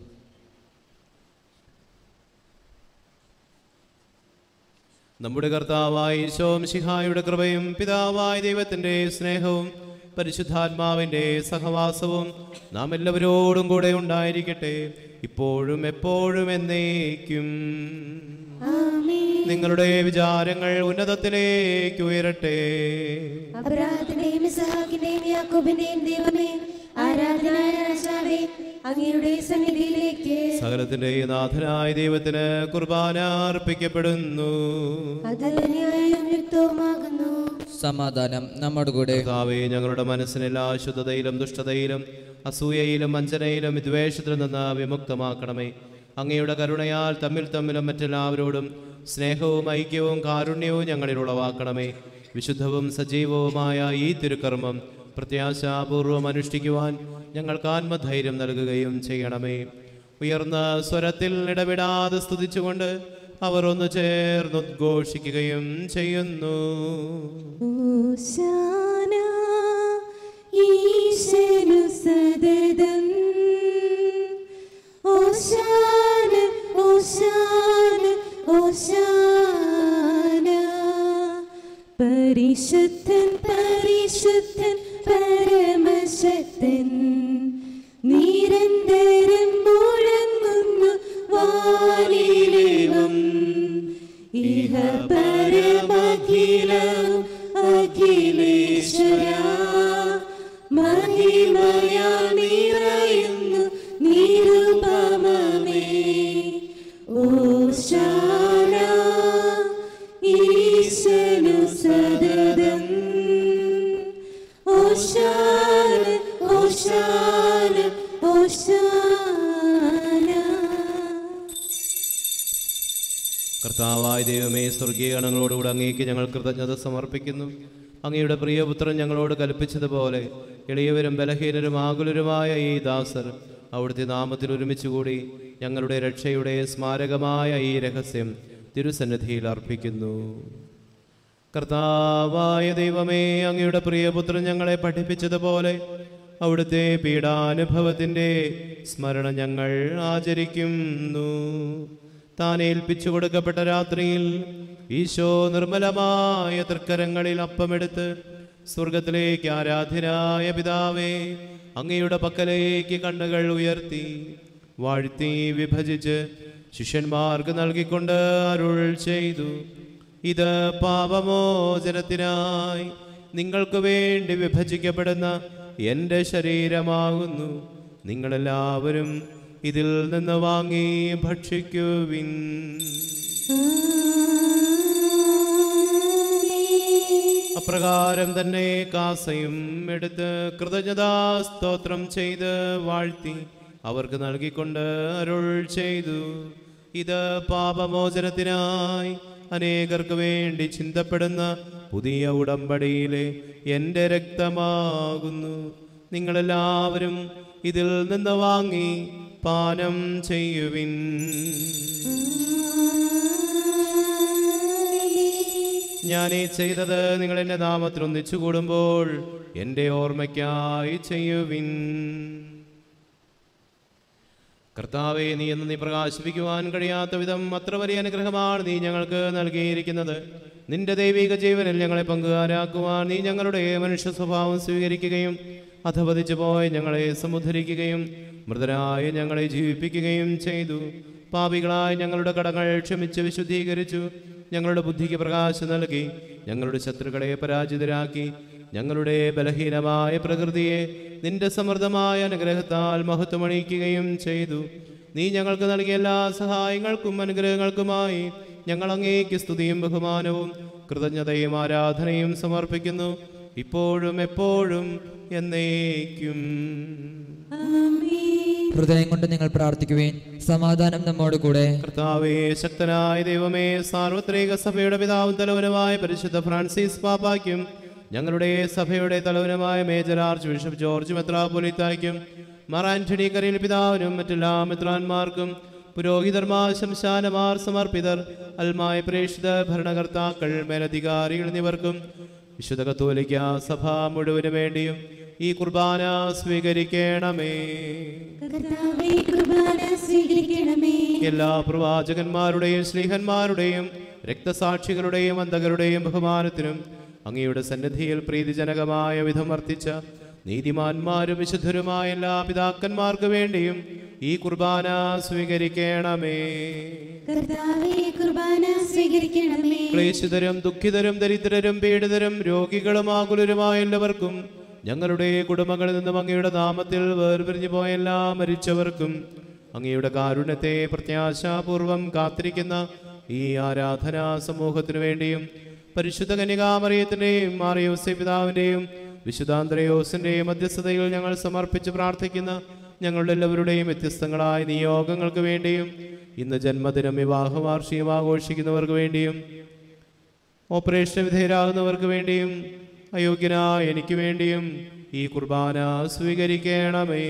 നമ്മുടെ കർത്താവായ ഈശോം ശിഹായുടെ കൃപയും പിതാവായ ദൈവത്തിന്റെ സ്നേഹവും പരിശുദ്ധാത്മാവിന്റെ സഹവാസവും നാം എല്ലാവരോടും കൂടെ ഉണ്ടായിരിക്കട്ടെ ഇപ്പോഴും എപ്പോഴും എന്നേക്കും ആമേ നിങ്ങളുടെ വിചാരങ്ങൾ ഉന്നതത്തിലേക്ക് ഉയരട്ടെ അബ്രാഹത്തിന്റെയും ഇസഹാക്കിന്റെയും യാക്കോബിന്റെയും ദൈവമേ ആരാധനായ രാജാവേ അങ്ങയുടെ സന്നിധിയിലേക്ക് സകലത്തിന്റെ നാഥനായ ദൈവത്തിന് കുർബാന അർപ്പിക്കപ്പെടുന്നു അത് ന്യായവും യുക്തവുമാകുന്നു സമാധാനം നമ്മോട് കൂടെ കർത്താവേ ഞങ്ങളുടെ മനസ്സിനെല്ലാ അശുദ്ധതയിലും ദുഷ്ടതയിലും അസൂയയിലും വഞ്ചനയിലും വിദ്വേഷത്തിൽ നിന്ന് വിമുക്തമാക്കണമേ അങ്ങയുടെ കരുണയാൽ തമ്മിൽ തമ്മിലും മറ്റെല്ലാവരോടും സ്നേഹവും ഐക്യവും കാരുണ്യവും ഞങ്ങളിൽ ഉളവാക്കണമേ വിശുദ്ധവും സജീവവുമായ ഈ തിരുക്കർമ്മം പ്രത്യാശാപൂർവം അനുഷ്ഠിക്കുവാൻ ഞങ്ങൾക്ക് ആത്മധൈര്യം നൽകുകയും ചെയ്യണമേ ഉയർന്ന സ്വരത്തിൽ ഇടവിടാതെ സ്തുതിച്ചുകൊണ്ട് അവർ ഒന്ന് ചേർന്ന് ഉദ്ഘോഷിക്കുകയും ചെയ്യുന്നു ഓശാന ഈശനു സദതം ഓശാന ഓശാന ഓശാന പരിശുദ്ധൻ പരിശുദ്ധൻ പരമശക്തൻ നിരന്തരം മുഴങ്ങുന്നു വാനിലേവം ഇഹ പരമഖിലം അഖിലേശ്വര മഹിമയാ നിറയുന്നു നിരുപമമേ ഓശാന ഈശനു സദതം ഓശാന ഓശാന ഓശാന കർത്താവായ ദൈവമേ സ്വർഗീയ ഗണങ്ങളോടുകൂടെ അങ്ങേക്ക് ഞങ്ങൾ കൃതജ്ഞത സമർപ്പിക്കുന്നു അങ്ങയുടെ പ്രിയപുത്രൻ ഞങ്ങളോട് കൽപ്പിച്ചതുപോലെ എളിയവരും ബലഹീനരും ആകുലരുമായ ഈ ദാസർ അവിടുത്തെ നാമത്തിൽ ഒരുമിച്ചുകൂടി ഞങ്ങളുടെ രക്ഷയുടെ സ്മാരകമായ ഈ രഹസ്യം തിരുസന്നിധിയിൽ അർപ്പിക്കുന്നു കർത്താവായ ദൈവമേ അങ്ങയുടെ പ്രിയപുത്രൻ ഞങ്ങളെ പഠിപ്പിച്ചതുപോലെ അവിടുത്തെ പീഡാനുഭവത്തിൻ്റെ സ്മരണ ഞങ്ങൾ ആചരിക്കുന്നു താൻ ഏൽപ്പിച്ചു കൊടുക്കപ്പെട്ട രാത്രിയിൽ ഈശോ നിർമ്മലമായ തൃക്കരങ്ങളിൽ അപ്പമെടുത്ത് സ്വർഗത്തിലേക്ക് ആരാധ്യനായ പിതാവേ അങ്ങയുടെ പക്കലേക്ക് കണ്ണുകൾ ഉയർത്തി വാഴ്ത്തി വിഭജിച്ച് ശിഷ്യന്മാർക്ക് നൽകിക്കൊണ്ട് അരുൾ ചെയ്തു ഇത് പാപമോചനത്തിനായി നിങ്ങൾക്ക് വേണ്ടി വിഭജിക്കപ്പെടുന്ന എൻ്റെ ശരീരമാകുന്നു നിങ്ങളെല്ലാവരും ഇതിൽ നിന്ന് വാങ്ങി ഭക്ഷിക്കുവിൻ അപ്രകാരം തന്നെ കാസയും എടുത്ത് കൃതജ്ഞതാ സ്തോത്രം ചെയ്ത് വാഴ്ത്തി അവർക്ക് നൽകിക്കൊണ്ട് അരുൾ ചെയ്തു ഇത് പാപമോചനത്തിനായി അനേകർക്ക് വേണ്ടി ചിന്തപ്പെടുന്ന പുതിയ ഉടമ്പടിയിലെ എൻ്റെ രക്തമാകുന്നു നിങ്ങളെല്ലാവരും ഇതിൽ നിന്ന് വാങ്ങി പാനം ചെയ്യുവിൻ ഞാൻ ഈ ചെയ്തത് നിങ്ങൾ എൻ്റെ നാമത്തിൽ ഒന്നിച്ചു കൂടുമ്പോൾ എൻ്റെ ഓർമ്മയ്ക്കായി ചെയ്യുവിൻ കർത്താവെ നീ എന്ന് നീ പ്രകാശിപ്പിക്കുവാൻ കഴിയാത്ത വിധം അത്ര വലിയ അനുഗ്രഹമാണ് നീ ഞങ്ങൾക്ക് നൽകിയിരിക്കുന്നത് നിന്റെ ദൈവിക ജീവനിൽ ഞങ്ങളെ പങ്കുകാരാക്കുവാൻ നീ ഞങ്ങളുടെ മനുഷ്യ സ്വഭാവം സ്വീകരിക്കുകയും അധപതിച്ചു പോയി ഞങ്ങളെ സമുദ്ധരിക്കുകയും മൃതരായ ഞങ്ങളെ ജീവിപ്പിക്കുകയും ചെയ്തു പാപികളായ ഞങ്ങളുടെ കടങ്ങൾ ക്ഷമിച്ച് വിശുദ്ധീകരിച്ചു ഞങ്ങളുടെ ബുദ്ധിക്ക് പ്രകാശം നൽകി ഞങ്ങളുടെ ശത്രുക്കളെ പരാജിതരാക്കി ഞങ്ങളുടെ ബലഹീനമായ പ്രകൃതിയെ നിന്റെ സമൃദ്ധമായ അനുഗ്രഹത്താൽ മഹത്വമണിയിക്കുകയും ചെയ്തു നീ ഞങ്ങൾക്ക് നൽകിയ എല്ലാ സഹായങ്ങൾക്കും അനുഗ്രഹങ്ങൾക്കുമായി ഞങ്ങൾ അങ്ങേക്ക് സ്തുതിയും ബഹുമാനവും കൃതജ്ഞതയും ആരാധനയും സമർപ്പിക്കുന്നു ഇപ്പോഴും എപ്പോഴും എന്നേക്കും ഹൃദയം കൊണ്ട് നിങ്ങൾ പ്രാർത്ഥിക്കുവേൻ സമാധാനം നമ്മോട് കൂടെ കർത്താവേ ശക്തനായ ദൈവമേ സാർവത്രിക സഭയുടെ പിതാവും തലവനുമായ പരിശുദ്ധ ഫ്രാൻസിസ് പാപ്പായ്ക്കും ഞങ്ങളുടെ സഭയുടെ തലവനുമായ മേജർ ആർച്ച് ബിഷപ്പ് ജോർജ് മെത്രാപൊലിത്തായ്ക്കും മാർ ആന്റണി കരീൽ പിതാവിനും മറ്റെല്ലാ മിത്രാന്മാർക്കും പുരോഹിതർമാർ ശംശാനമാർ സമർപ്പിതർ അൽമായ പ്രേക്ഷിത ഭരണകർത്താക്കൾ മേലധികാരികൾ എന്നിവർക്കും വിശുദ്ധ കത്തോലിക്ക സഭ മുഴുവന് വേണ്ടിയും ഈ കുർബാന സ്വീകരിക്കണമേ കർത്താവേ കുർബാന സ്വീകരിക്കണമേ എല്ലാ പ്രവാചകന്മാരുടെയും സ്നേഹന്മാരുടെയും രക്തസാക്ഷികളുടെയും അന്തകരുടെയും ബഹുമാനത്തിനും അങ്ങയുടെ സന്നിധിയിൽ പ്രീതിജനകമായ വിധം വർത്തിച്ച നീതിമാന്മാരും വിശുദ്ധരുമായ എല്ലാ പിതാക്കന്മാർക്ക് വേണ്ടിയും ഈ കുർബാന സ്വീകരിക്കണമേ കർത്താവേ കുർബാന സ്വീകരിക്കണമേ ക്ലേശിതരും ദുഃഖിതരും ദരിദ്രരും പീഡിതരും രോഗികളും ആകുലരുമായ എല്ലാവർക്കും ഞങ്ങളുടെ കുടുംബങ്ങളിൽ നിന്നും അങ്ങയുടെ നാമത്തിൽ വേർപിരിഞ്ഞു പോയ എല്ലാ മരിച്ചവർക്കും അങ്ങയുടെ കാരുണ്യത്തെ പ്രത്യാശാപൂർവം കാത്തിരിക്കുന്ന ഈ ആരാധനാ സമൂഹത്തിനു വേണ്ടിയും പരിശുദ്ധ കന്യകാമറിയത്തിൻ്റെയും മാറിയോസെ പിതാവിൻ്റെയും വിശുദ്ധാന്ത്രയോസിൻ്റെയും മധ്യസ്ഥതയിൽ ഞങ്ങൾ സമർപ്പിച്ച് പ്രാർത്ഥിക്കുന്ന ഞങ്ങളുടെ എല്ലാവരുടെയും വ്യത്യസ്തങ്ങളായ നിയോഗങ്ങൾക്ക് വേണ്ടിയും ഇന്ന് ജന്മദിനം വിവാഹ വാർഷികം ആഘോഷിക്കുന്നവർക്ക് വേണ്ടിയും ഓപ്പറേഷൻ വിധേയരാകുന്നവർക്ക് വേണ്ടിയും അയോഗ്യനായ എനിക്ക് വേണ്ടിയും ഈ കുർബാന സ്വീകരിക്കണമേ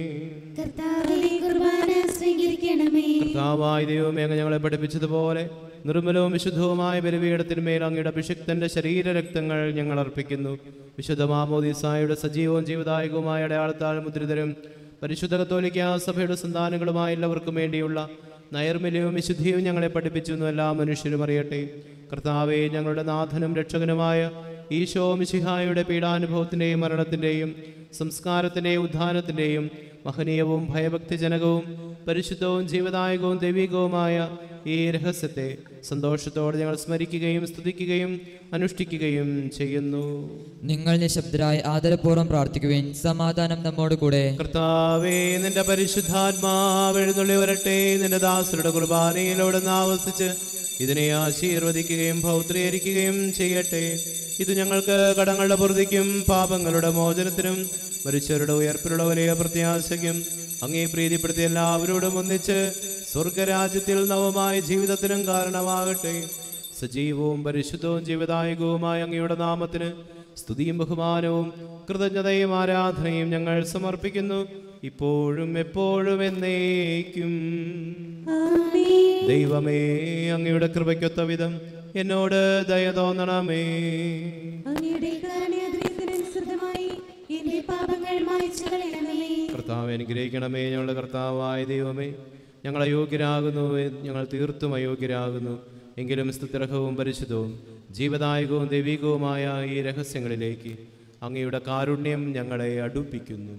കർത്താവേ കുർബാന സ്വീകരിക്കണമേ കർത്താവായ ദൈവമേ അങ്ങ് ഞങ്ങളെ പഠിപ്പിച്ചതുപോലെ നിർമ്മലവും വിശുദ്ധവുമായ ബലിപീഠത്തിന്മേൽ അങ്ങയുടെ അഭിഷിക്തന്റെ ശരീരരക്തങ്ങൾ ഞങ്ങൾ അർപ്പിക്കുന്നു വിശുദ്ധ മാമോദീസായുടെ സജീവവും ജീവദായകവുമായ അടയാളത്താൽ മുദ്രിതരും പരിശുദ്ധ കത്തോലിക്ക സഭയുടെ സന്താനങ്ങളുമായ എല്ലാവർക്കും വേണ്ടിയുള്ള നൈർമല്യവും വിശുദ്ധിയും ഞങ്ങളെ പഠിപ്പിച്ചു എന്ന് എല്ലാ മനുഷ്യരും അറിയട്ടെ കർത്താവെ ഞങ്ങളുടെ നാഥനും രക്ഷകനുമായ ഈശോ മിശിഹായുടെ പീഡാനുഭവത്തിൻ്റെയും മരണത്തിൻ്റെയും സംസ്കാരത്തിൻ്റെയും ഉദ്ധാനത്തിൻ്റെയും മഹനീയവും ഭയഭക്തിജനകവും പരിശുദ്ധവും ജീവദായകവും ദൈവികവുമായ ഈ രഹസ്യത്തെ സന്തോഷത്തോടെ ഞങ്ങൾ സ്മരിക്കുകയും സ്തുതിക്കുകയും അനുഷ്ഠിക്കുകയും ചെയ്യുന്നു നിങ്ങൾ നിശബ്ദരായി ആദരപൂർവ്വം പ്രാർത്ഥിക്കുവേൻ സമാധാനം നമ്മോട് കൂടെ കർത്താവേ നിന്റെ പരിശുദ്ധാത്മാവ് എഴുന്നള്ളി വരട്ടെ നിന്റെ ദാസരുടെ കുർബാനയിലൂടെ ആവസിച്ച് ഇതിനെ ആശീർവദിക്കുകയും ഭൗത്രീകരിക്കുകയും ചെയ്യട്ടെ ഇത് ഞങ്ങൾക്ക് കടങ്ങളുടെ പൂർത്തിക്കും പാപങ്ങളുടെ മോചനത്തിനും മരിച്ചവരുടെ ഉയർപ്പിലുള്ള വലിയ പ്രത്യാശയ്ക്കും അങ്ങേ പ്രീതിപ്പെടുത്തിയ എല്ലാവരോടും ഒന്നിച്ച് സ്വർഗരാജ്യത്തിൽ നവമായ ജീവിതത്തിനും കാരണമാകട്ടെ സജീവവും പരിശുദ്ധവും ജീവദായകവുമായ അങ്ങയുടെ നാമത്തിന് സ്തുതിയും ബഹുമാനവും കൃതജ്ഞതയും ആരാധനയും ഞങ്ങൾ സമർപ്പിക്കുന്നു ഇപ്പോഴും എപ്പോഴും എന്നേക്കും ദൈവമേ അങ്ങയുടെ കൃപയ്ക്കൊത്ത വിധം എന്നോട് ദയ തോന്നണമേ അങ്ങയുടെ കാരണാഗ്രഹത്തിനനുസൃതമായി എന്റെ പാപങ്ങൾ മായ്ച്ചു കളയണമേ കർത്താവ് അനുഗ്രഹിക്കണമേ ഞങ്ങളുടെ കർത്താവായ ദൈവമേ ഞങ്ങൾ അയോഗ്യരാകുന്നു ഞങ്ങൾ തീർത്തും അയോഗ്യരാകുന്നു എങ്കിലും സ്തുതിർഹവും പരിശുദ്ധവും ജീവദായകവും ദൈവികവുമായ ഈ രഹസ്യങ്ങളിലേക്ക് അങ്ങയുടെ കാരുണ്യം ഞങ്ങളെ അടുപ്പിക്കുന്നു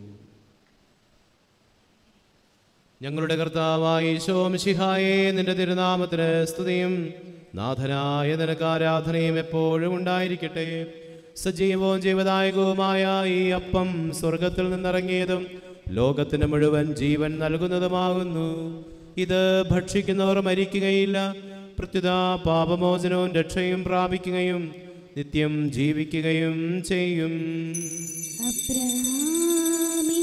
ഞങ്ങളുടെ കർത്താവായ ഈശോമിഷിഹായെ നിന്റെ തിരുനാമത്തിന് സ്തുതിയും നാഥനായ നിനക്ക് ആരാധനയും എപ്പോഴും ഉണ്ടായിരിക്കട്ടെ സജീവവും ജീവദായകവുമായ ഈ അപ്പം സ്വർഗത്തിൽ നിന്നിറങ്ങിയതും ലോകത്തിന് മുഴുവൻ ജീവൻ നൽകുന്നതുമാകുന്നു ഇത് ഭക്ഷിക്കുന്നവർ മരിക്കുകയില്ല പ്രത്യുത പാപമോചനവും രക്ഷയും പ്രാപിക്കുകയും നിത്യം ജീവിക്കുകയും ചെയ്യും അബ്രഹാമിൻ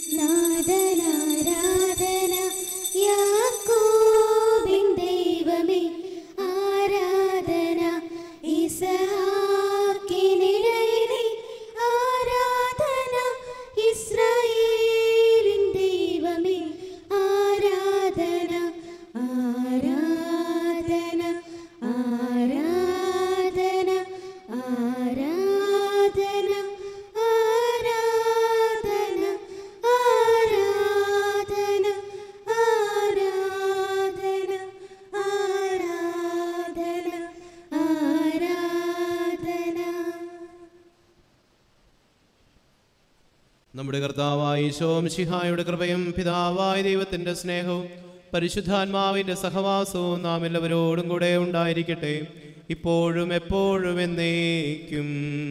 നാദനാരാധന യാക്കോബിൻ ദൈവമേ ആരാധന ഇസ്ഹാക്കിനിടയിലെ ആരാധന ഇസ്രായേലിൻ ദൈവമേ ആരാധന ആരാധന ആരാധന ആരാധന നമ്മുടെ കർത്താവായ ഈശോം ശിഹായുടെ കൃപയും പിതാവായ ദൈവത്തിന്റെ സ്നേഹവും പരിശുദ്ധാത്മാവിന്റെ സഹവാസവും നാം എല്ലാവരോടും കൂടെ ഉണ്ടായിരിക്കട്ടെ ഇപ്പോഴും എപ്പോഴും എന്നേക്കും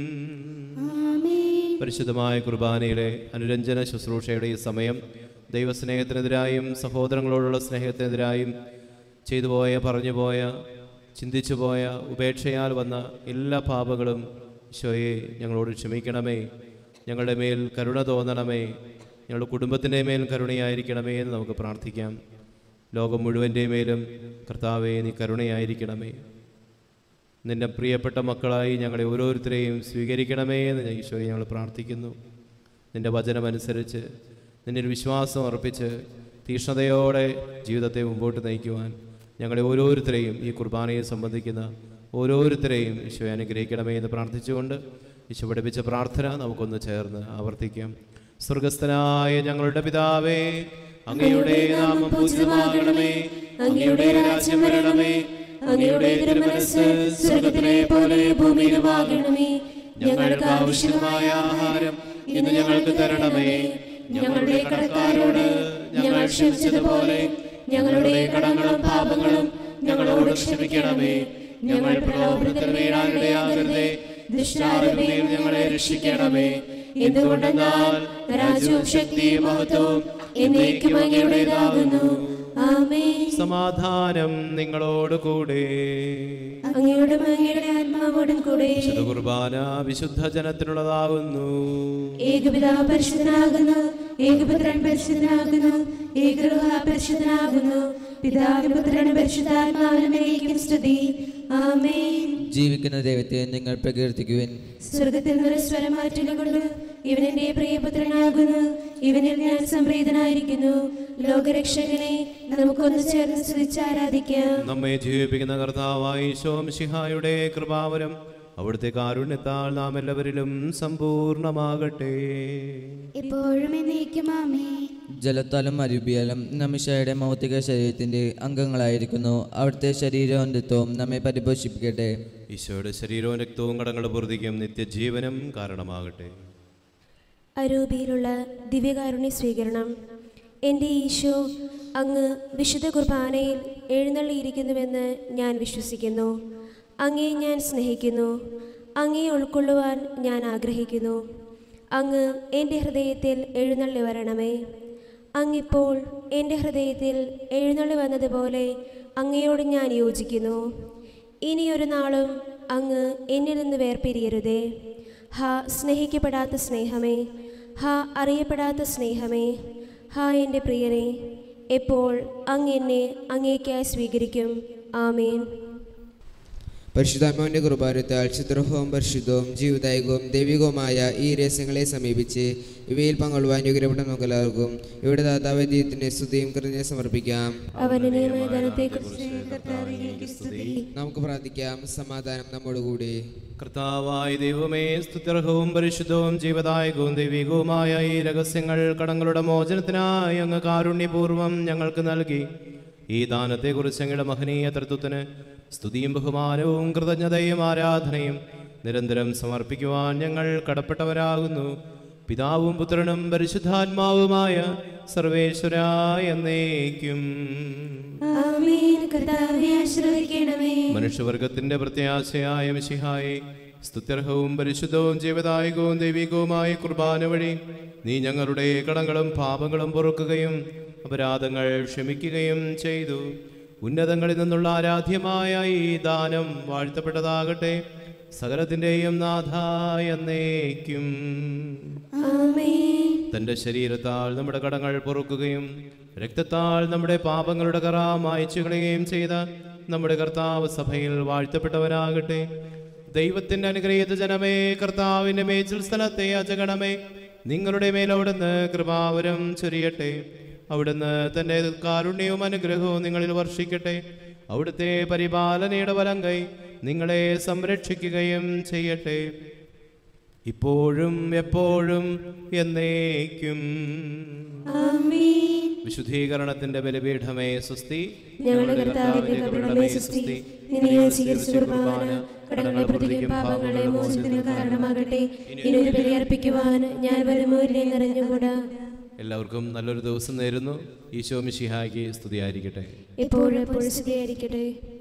പരിശുദ്ധമായ കുർബാനയിലെ അനുരഞ്ജന ശുശ്രൂഷയുടെ ഈ സമയം ദൈവസ്നേഹത്തിനെതിരായും സഹോദരങ്ങളോടുള്ള സ്നേഹത്തിനെതിരായും ചെയ്തു പോയ പറഞ്ഞു പോയ ചിന്തിച്ചു പോയ ഉപേക്ഷയാൽ വന്ന എല്ലാ പാപങ്ങളും ഈശോയെ ഞങ്ങളോട് ക്ഷമിക്കണമേ ഞങ്ങളുടെ മേൽ കരുണ തോന്നണമേ ഞങ്ങളുടെ കുടുംബത്തിൻ്റെ മേൽ കരുണയായിരിക്കണമേ എന്ന് നമുക്ക് പ്രാർത്ഥിക്കാം ലോകം മുഴുവൻ്റെ മേലും കർത്താവെ നീ കരുണയായിരിക്കണമേ നിന്റെ പ്രിയപ്പെട്ട മക്കളായി ഞങ്ങളെ ഓരോരുത്തരെയും സ്വീകരിക്കണമേ എന്ന് ഞാൻ ഈശോയെ ഞങ്ങൾ പ്രാർത്ഥിക്കുന്നു നിന്റെ വചനമനുസരിച്ച് നിന്റെ ഒരു വിശ്വാസം അർപ്പിച്ച് തീക്ഷ്ണതയോടെ ജീവിതത്തെ മുമ്പോട്ട് നയിക്കുവാൻ ഞങ്ങളെ ഓരോരുത്തരെയും ഈ കുർബാനയെ സംബന്ധിക്കുന്ന ഓരോരുത്തരെയും ഈശോയെ അനുഗ്രഹിക്കണമേ എന്ന് പ്രാർത്ഥിച്ചുകൊണ്ട് ഈശോ പഠിപ്പിച്ച പ്രാർത്ഥന നമുക്കൊന്ന് ചേർന്ന് ആവർത്തിക്കാം സ്വർഗസ്ഥനായ ഞങ്ങളുടെ പിതാവേ അങ്ങയുടെ നാമം പൂജിതമാകണമേ അങ്ങയുടെ രാജ്യം വരണമേ അങ്ങയുടെ തിരുമനസ് സ്വർഗത്തിലെ പോലെ ഭൂമിയിലുമാകണമേ ഞങ്ങൾക്ക് ആവശ്യമായ ആഹാരം ഇന്ന് ഞങ്ങൾക്ക് തരണമേ ഞങ്ങളുടെ കടക്കാരോട് ഞങ്ങൾ ക്ഷമിച്ചതുപോലെ ഞങ്ങളുടെ കടങ്ങളും പാപങ്ങളും ഞങ്ങളോട് ക്ഷമിക്കണമേ ഞങ്ങൾ പ്രലോഭനത്തിൽ വീഴാനിടയാകരുതേ ദുഷ്ടാരൂപിയിൽ ഞങ്ങളെ രക്ഷിക്കണമേ എന്തുകൊണ്ടെന്നാൽ രാജ്യവും ശക്തിയും മഹത്വവും എന്നേക്കും അങ്ങയുടേതാകുന്നു ആമേ സമാധാനം നിങ്ങളോട് കൂടെ അങ്ങയുടെ അങ്ങയുടെ ആത്മാവോടും കൂടെ വിശുദ്ധ കുർബാന വിശുദ്ധ ജനത്തിനുള്ളതാകുന്നു ഏകപിതാവ് പരിശുദ്ധനാകുന്നു ഏകപുത്രൻ പരിശുദ്ധനാകുന്നു ഏകഗൃഹ പരിശുദ്ധനാകുന്നു പിതാവിന് പുത്രന് പരിശുദ്ധാത്മാവിനേക്കും സ്തുതി ആമേൻ ജീവിക്കുന്ന ദൈവത്തെ നിങ്ങൾ പ്രകീർത്തിക്കുവിൻ സ്വർഗത്തിൽ നിന്ന് സ്വരം മാറ്റിലുകൊണ്ട് ഇവനെന്റെ പ്രിയപുത്രനാകുന്നു ഇവനിൽ ഞാൻ സംപ്രീതനായിരിക്കുന്നു ലോകരക്ഷകനെ നമുക്കൊന്ന് ചേർന്ന് സ്തുതിച്ച് ആരാധിക്കാം നമ്മെ ജീവിപ്പിക്കുന്ന കർത്താവായ ഈശോം ശിഹായുടെ കൃപാവരം അവിടുത്തെ കാരുണ്യത്താൽ നാം എല്ലാവരിലും സമ്പൂർണമാകട്ടെ ഇപ്പോഴും എന്നേക്കും ആമേ ജലത്താലും അരുബിയാലും നമിഷയുടെ ഭൗതിക ശരീരത്തിന്റെ അംഗങ്ങളായിരിക്കുന്നു അവിടുത്തെ ശരീരവും നമ്മെ പരിപോഷിപ്പിക്കട്ടെ ഈശോയുടെ ശരീരവും രക്തവും കടങ്ങളുടെ പൂർത്തിക്കും നിത്യജീവനം കാരണമാകട്ടെ അരൂപിയിലുള്ള ദിവ്യകാരുണ്യ സ്വീകരണം എൻ്റെ ഈശോ അങ്ങ് വിശുദ്ധ കുർബാനയിൽ എഴുന്നള്ളിയിരിക്കുന്നുവെന്ന് ഞാൻ വിശ്വസിക്കുന്നു അങ്ങേ ഞാൻ സ്നേഹിക്കുന്നു അങ്ങേ ഉൾക്കൊള്ളുവാൻ ഞാൻ ആഗ്രഹിക്കുന്നു അങ്ങ് എൻ്റെ ഹൃദയത്തിൽ എഴുന്നള്ളി വരണമേ അങ്ങിപ്പോൾ എൻ്റെ ഹൃദയത്തിൽ എഴുന്നള്ളി വന്നതുപോലെ അങ്ങയോട് ഞാൻ യോജിക്കുന്നു ഇനിയൊരു നാളും അങ്ങ് എന്നിൽ നിന്ന് വേർപിരിയരുതേ ഹാ സ്നേഹിക്കപ്പെടാത്ത സ്നേഹമേ ഹാ അറിയപ്പെടാത്ത സ്നേഹമേ ഹാ എൻ്റെ പ്രിയനെ എപ്പോൾ അങ്ങ് എന്നെ അങ്ങേക്കായി സ്വീകരിക്കും ആമേൻ പരിശുദ്ധാത്മാവിന്റെ കൃപാരത്താൽ ചിത്രഹവും പരിശുദ്ധവും ജീവദായകവും ദൈവികവുമായ ഈ രഹസ്യങ്ങളെ സമീപിച്ച് ഇവയിൽ പങ്കുകൊള്ളുവാൻ യോഗ്യപ്പെട്ട നമുക്കെല്ലാവർക്കും ഇവിടെ ദാതാവ് ദൈവത്തിന്റെ സ്തുതിയും കൃതജ്ഞത സമർപ്പിക്കാം അവന്റെ നിയമദാനത്തെക്കുറിച്ച് കർത്താവേ, എനിക്ക് സ്തുതി. നമുക്ക് പ്രാർത്ഥിക്കാം സമാധാനം നമ്മോടുകൂടി കർത്താവായ ദൈവമേ സ്തുത്യർഹവും പരിശുദ്ധവും ജീവദായകവും ദൈവികവുമായ ഈ രഹസ്യങ്ങൾ കടങ്ങളുടെ മോചനത്തിനായി അങ്ങ് കാരുണ്യപൂർവ്വം ഞങ്ങൾക്ക് നൽകി ഈ ദാനത്തെക്കുറിച്ച് അങ്ങയുടെ മഹനീയ തൃത്വത്തിന് സ്തുതിയും ബഹുമാനവും കൃതജ്ഞതയും ആരാധനയും നിരന്തരം സമർപ്പിക്കുവാൻ ഞങ്ങൾ കടപ്പെട്ടവരാകുന്നു പിതാവും പുത്രനും പരിശുദ്ധാത്മാവുമായ സർവേശ്വരായ എന്നേക്കും ആമേൻ കർത്താവേ ആശീർവദിക്കണമേ മനുഷ്യവർഗത്തിന്റെ പ്രത്യാശയായ മിശിഹായെ സ്തുത്യർഹവും പരിശുദ്ധവും ജീവദായകവും ദൈവികവുമായ കുർബാന വഴി നീ ഞങ്ങളുടെ കടങ്ങളും പാപങ്ങളും പൊറുക്കുകയും അപരാധങ്ങൾ ക്ഷമിക്കുകയും ചെയ്തു ഉന്നതങ്ങളിൽ നിന്നുള്ള ആരാധ്യമായ ഈ ദാനം വാഴ്ത്തപ്പെട്ടതാകട്ടെ സകലത്തിൻ്റെയും നാഥായ എന്നേക്കും ആമേൻ തന്റെ ശരീരത്താൽ നമ്മുടെ കടങ്ങൾ പൊറുക്കുകയും രക്തത്താൽ നമ്മുടെ പാപങ്ങളുടെ കറ മായ്ച്ചു കളയുകയും ചെയ്ത നമ്മുടെ കർത്താവ് സഭയിൽ വാഴ്ത്തപ്പെട്ടവനാകട്ടെ ദൈവത്തിന്റെ അനുഗ്രഹീത ജനമേ കർത്താവിന്റെ മേച്ചിൽ സ്ഥലത്തെ അജഗണമേ നിങ്ങളുടെ മേൽ അവിടുന്ന് കൃപാവരം ചൊരിയട്ടെ അവിടുന്ന് തന്റെ കാരുണ്യവും അനുഗ്രഹവും നിങ്ങളിൽ വർഷിക്കട്ടെ അവിടുത്തെ പരിപാലനയുടെ വലം കൈ നിങ്ങളെ സംരക്ഷിക്കുകയും ചെയ്യട്ടെ ഇപ്പോഴും എപ്പോഴും എന്നേക്കും ആമേൻ വിശുദ്ധീകരണത്തിന്റെ ബലിപീഠമേ സുസ്തി ഞങ്ങളുടെ കർത്താവിന്റെ കബറിടമേ സുസ്തി നിന്നെ ഞാൻ സ്വീകരിച്ച കുർബാന കടങ്ങളെ പ്രതിക്കും പാപങ്ങളെ മോചനത്തിന് കാരണമാകട്ടെ ഇനി ഒരു ബലിയർപ്പിക്കുവാൻ ഞാൻ വരുമോ ഇല്ലേ നിറഞ്ഞുകൂടാ എല്ലാവർക്കും നല്ലൊരു ദിവസം നേരുന്നു ഈശോ മിശിഹായ്ക്ക് സ്തുതിയായിരിക്കട്ടെ എപ്പോഴും എപ്പോഴും സ്തുതിയായിരിക്കട്ടെ